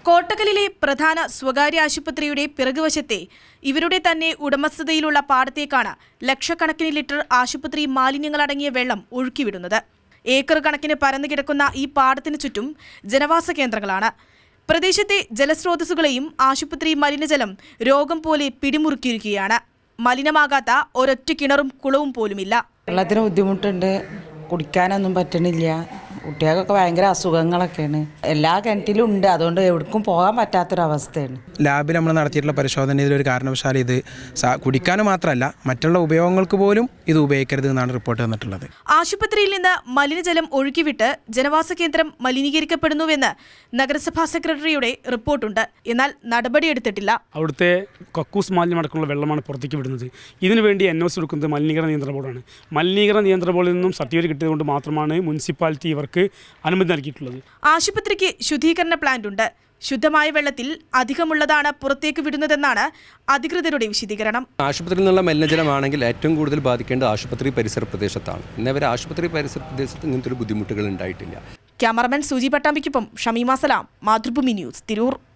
കോട്ടക്കലിലെ പ്രധാന സ്വകാര്യ ആശുപത്രിയുടെ പിറകുവശത്തെ ഇവരുടെ തന്നെ ഉടമസ്ഥതയിലുള്ള പാടത്തേക്കാണ് ലക്ഷക്കണക്കിന് ലിറ്റർ ആശുപത്രി മാലിന്യങ്ങളടങ്ങിയ വെള്ളം ഒഴുക്കിവിടുന്നത് ഏക്കർ കണക്കിന് പരന്നു കിടക്കുന്ന ഈ പാടത്തിനു ചുറ്റും ജനവാസ കേന്ദ്രങ്ങളാണ് പ്രദേശത്തെ ജലസ്രോതസ്സുകളെയും ആശുപത്രി മലിനജലം രോഗം പോലെ പിടിമുറുക്കിയിരിക്കുകയാണ് മലിനമാകാത്ത ഒരൊറ്റ കിണറും കുളവും പോലുമില്ല വെള്ളത്തിന് ബുദ്ധിമുട്ടുണ്ട് കുടിക്കാനൊന്നും പറ്റണില്ല കുട്ടികൾക്കൊക്കെ ഭയങ്കര അസുഖങ്ങളൊക്കെയാണ് എല്ലാ കിണറ്റിലും ഉണ്ട് അതുകൊണ്ട് എവിടേക്കും പോകാൻ പറ്റാത്തൊരവസ്ഥയാണ് ലാബിൽ നമ്മൾ നടത്തിയിട്ടുള്ള പരിശോധനയിൽ ഒരു കാരണവശാൽ ഇത് സ- കുടിക്കാനും മാത്രമല്ല മറ്റുള്ള ഉപയോഗങ്ങൾക്ക് പോലും ഇത് ഉപയോഗിക്കരുത് എന്നാണ് റിപ്പോർട്ട് വന്നിട്ടുള്ളത് ആശുപത്രിയിൽ നിന്ന് മലിനജലം ഒഴുക്കിവിട്ട് ജനവാസ കേന്ദ്രം മലിനീകരിക്കപ്പെടുന്നുവെന്ന് നഗരസഭാ സെക്രട്ടറിയുടെ റിപ്പോർട്ടുണ്ട് എന്നാൽ നടപടിയെടുത്തിട്ടില്ല അവിടുത്തെ കക്കൂസ് മാലിന്യമടക്കമുള്ള വെള്ളമാണ് പുറത്തേക്ക് വിടുന്നത് ഇതിനു വേണ്ടി എൻ ഒ സി എടുക്കുന്നത് മലിനീകരണ നിയന്ത്രണ ബോർഡാണ് മലിനീകരണ നിയന്ത്രണ ബോർഡിൽ നിന്നും സർട്ടിഫിക്കറ്റ് കിട്ടിയതുകൊണ്ട് മാത്രമാണ് മുനിസിപ്പാലിറ്റി ഇവർക്ക് അനുമതി നൽകിയിട്ടുള്ളത് ആശുപത്രിക്ക് ശുദ്ധീകരണ പ്ലാന്റ് ഉണ്ട് ശുദ്ധമായ വെള്ളത്തിൽ അധികമുള്ളതാണ് പുറത്തേക്ക് വിടുന്നതെന്നാണ് അധികൃതരുടെ വിശദീകരണം ആശുപത്രിയിൽ നിന്നുള്ള മലിനജലമാണെങ്കിൽ ഏറ്റവും കൂടുതൽ ബാധിക്കേണ്ടത് ആശുപത്രി പരിസര പ്രദേശത്താണ് ഇന്നവരെ ആശുപത്രി പരിസര പ്രദേശത്ത് ഇങ്ങനത്തെ ഒരു ബുദ്ധിമുട്ടുകൾ ഉണ്ടായിട്ടില്ല ക്യാമറമാൻ സൂചി പട്ടാമ്പിക്കൊപ്പം ഷമീമ സലാം മാതൃഭൂമി ന്യൂസ് തിരൂർ